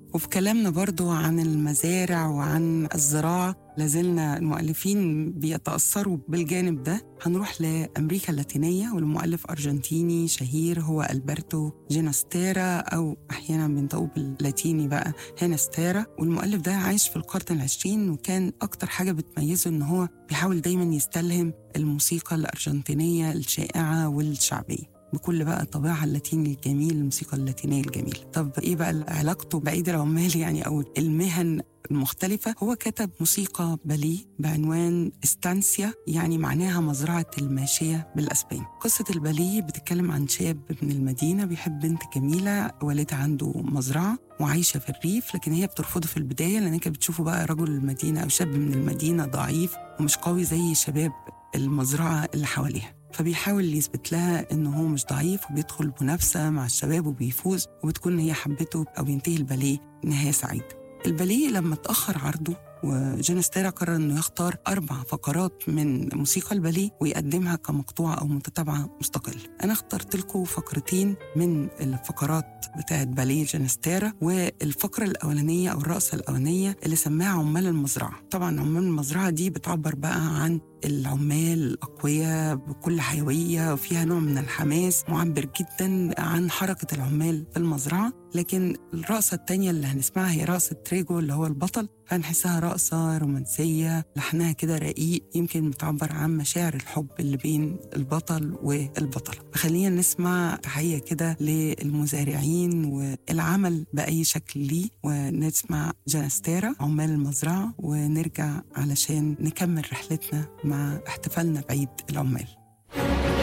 وفي كلامنا برضو عن المزارع وعن الزراعة لازلنا المؤلفين بيتأثروا بالجانب ده هنروح لأمريكا اللاتينية والمؤلف أرجنتيني شهير هو ألبرتو جيناستيرا أو أحيانا بينطقوا باللاتيني بقى هينستيرا والمؤلف ده عايش في القرن العشرين وكان أكتر حاجة بتميزه إن هو بيحاول دايما يستلهم الموسيقى الأرجنتينية الشائعة والشعبية بكل بقى طابعها اللاتيني الجميل الموسيقى اللاتينية الجميلة طب ايه بقى علاقته بعيد العمال يعني او المهن المختلفة هو كتب موسيقى باليه بعنوان استانسيا يعني معناها مزرعة الماشية بالأسباني قصة الباليه بتتكلم عن شاب من المدينة بيحب بنت جميلة والدها عنده مزرعة وعايشة في الريف لكن هي بترفضه في البداية لأن كانت بتشوفه بقى رجل المدينة أو شاب من المدينة ضعيف ومش قوي زي شباب المزرعة اللي حواليها فبيحاول يثبت لها انه هو مش ضعيف وبيدخل منافسه مع الشباب وبيفوز وبتكون هي حبته او بينتهي الباليه نهايه سعيده. الباليه لما اتاخر عرضه وجينستيرا قرر انه يختار اربع فقرات من موسيقى الباليه ويقدمها كمقطوعه او متتابعه مستقله. انا اخترت لكم فقرتين من الفقرات بتاعت باليه جينستيرا والفقره الاولانيه او الرقصه الاولانيه اللي سماها عمال المزرعه. طبعا عمال المزرعه دي بتعبر بقى عن العمال الأقوياء بكل حيوية وفيها نوع من الحماس معبر جدا عن حركة العمال في المزرعة لكن الرقصة التانية اللي هنسمعها هي رقصة تريجو اللي هو البطل فهنحسها رقصة رومانسية لحنها كده رقيق يمكن بتعبر عن مشاعر الحب اللي بين البطل والبطلة فخلينا نسمع تحية كده للمزارعين والعمل بأي شكل ليه ونسمع جانستيرا عمال المزرعة ونرجع علشان نكمل رحلتنا مع احتفالنا بعيد العمال